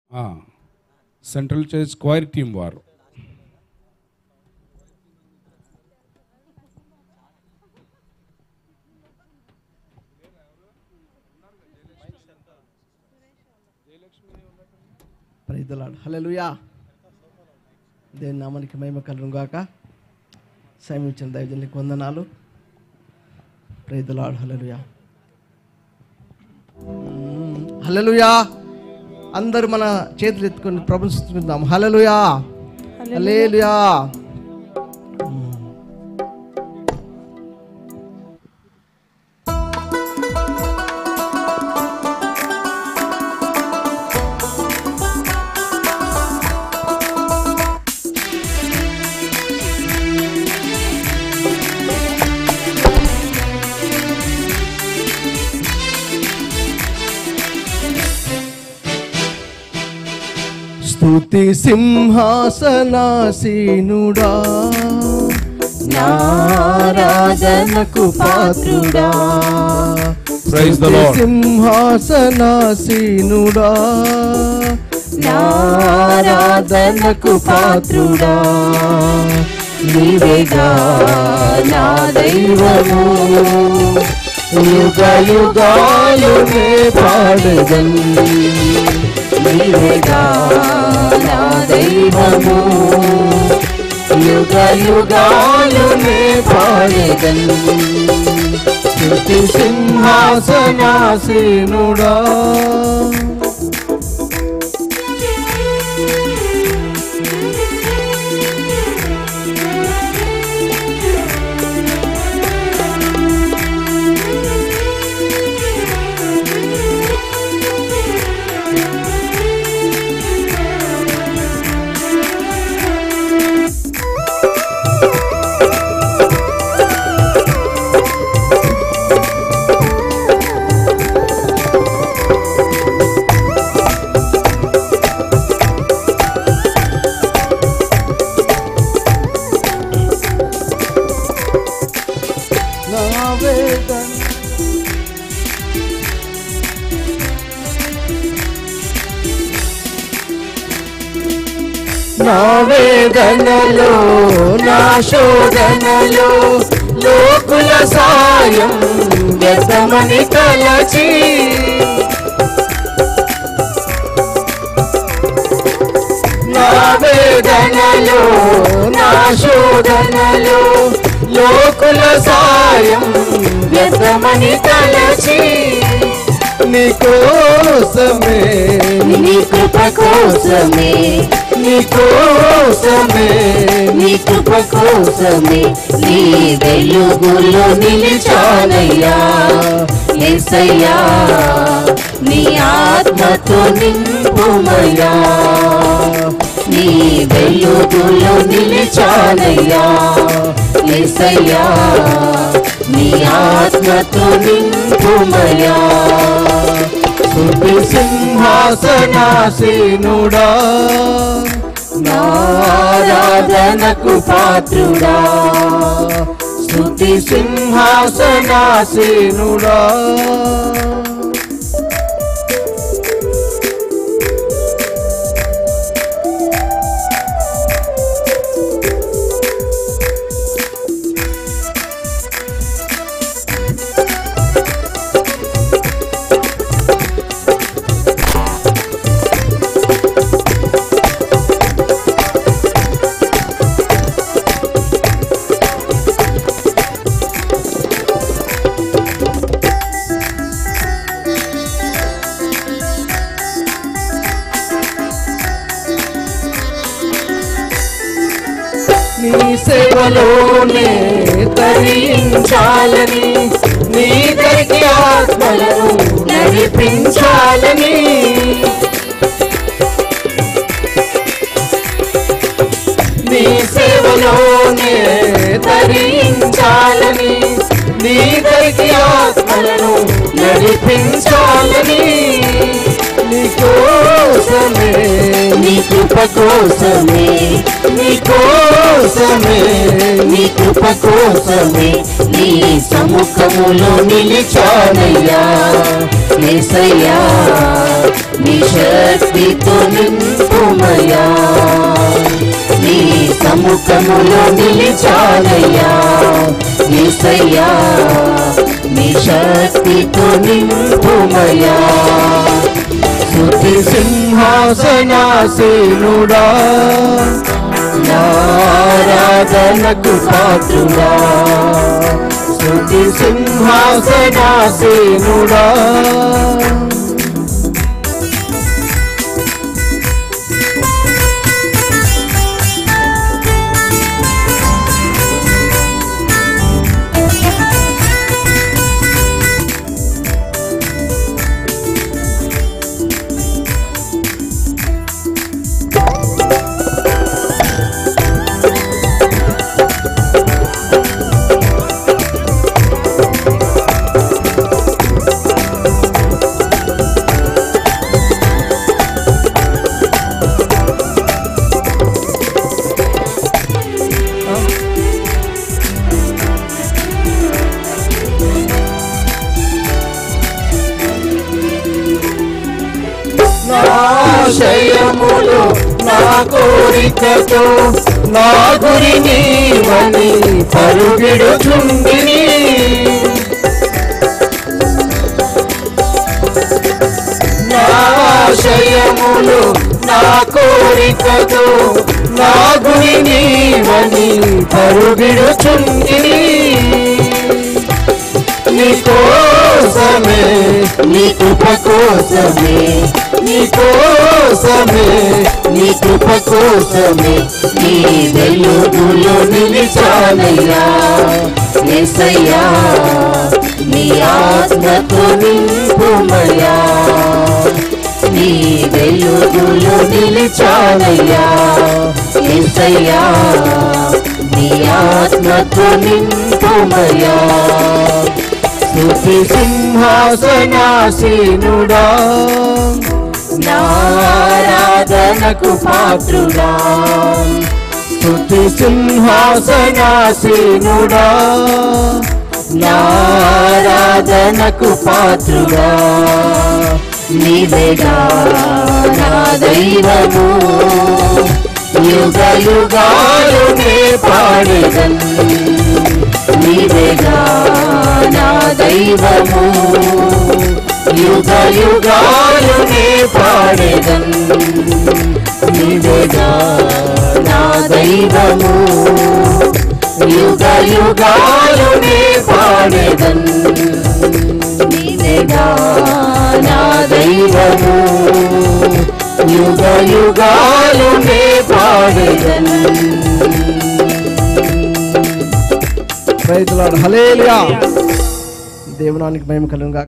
ఆ, central church square team వారు ప్రైదలాడు హల్లెలూయా దేవుని నామానికి మహిమ కలుగును గాక సమీపించిన దైవజనునికి వందనాలు ప్రైదలాడు హల్లెలూయా మ్మ్. హల్లెలూయా అందరూ మన చేతులు ఎత్తుకొని ప్రభుత్వం హల్లెలూయా హల్లెలూయా మ్మ్. స్తుతి సింహాసనాసీనుడా నారాధనకు పాత్రుడా Praise the స్తుతి Lord. సింహాసనాసీనుడా నారాధనకు పాత్రుడా నీవేగా నా దైవము యుగ యుగాలు నే పాడగన్ నీవేగా నా దైవము యుగ యుగాలు నే పాడగన్ స్తుతి సింహాసనాసీనుడా నా వేదన నా వేదనలో నా శోధనలో లోకుల సాయం వ్యర్థమని తలచి నా వేదనలో నా శోధనలో లోకుల సాయం వ్యర్థమని తలచి నీ కోసమే నీ కృప కోసమే నీ కోసమే నీ కృప కోసమే నీ వెలుగులో నిలిచానయ్యా ఎసయ్యా నీ ఆత్మతో నింపుమయ్యా నీ వెలుగులో నిలిచానయ్యా ఎసయ్యా నీ ఆత్మతో నింపుమయ్యా స్తుతి సింహాసనాసీనుడా నారాధనకు పాత్రుడా స్తుతి సింహాసనాసీనుడా నీ సేవలోనే తరించాలని నీ దగ్గరికి ఆత్మలను నడిపించాలని నీ సేవలోనే తరించాలని నీ దగ్గరికి ఆత్మలను నడిపించాలని నీ కోసమే నీ కృప కోసమే నీ కోసమే నీ కృప కోసమే నీ సముఖములో నిలిచానయ్యా ఏసయ్యా నీ శక్తితో నింపుమయ్యా నీ సముఖములో నిలిచానయ్యా ఏసయ్యా నీ శక్తితో నింపుమయ్యా స్తుతి సింహాసనాసీనుడా నారాధనకు పాత్రుడా స్తుతి సింహాసనాసీనుడా నా ఆశయములు నా కోరికతో నా గురి నీవని పరుగిడుచుండిని నా ఆశయములు నా కోరికతో నా గురి నీవని పరుగిడుచుండిని నీ కోసమే నీ కృప కోసమే నీ కోసమే నీ కృప కోసమే నీ వెలుగులో నిలిచానయ్యా ఏసయ్యా నీ ఆత్మతో నింపుమయ్యా నీ వెలుగులో నిలిచానయ్యా ఏసయ్యా నీ ఆత్మతో నింపుమయ్యా స్తుతి సింహాసనాసీనుడా నారాధనకు పాత్రుడా స్తుతి సింహాసనాసీనుడా నారాధనకు పాత్రుడా నీవేగా నా దైవము యుగ యుగాలు నే పాడేదన్ నీవేగా నా దైవము యుగ యుగాలు నే పాడేదన్ నీవేగా నా దైవము యుగ యుగాలు నే పాడేదన్ నీవేగా నా దైవము యుగ యుగాలు నే పాడేదన్ రైతులాడు హలేలియా దేవునానికి మేము కలుగా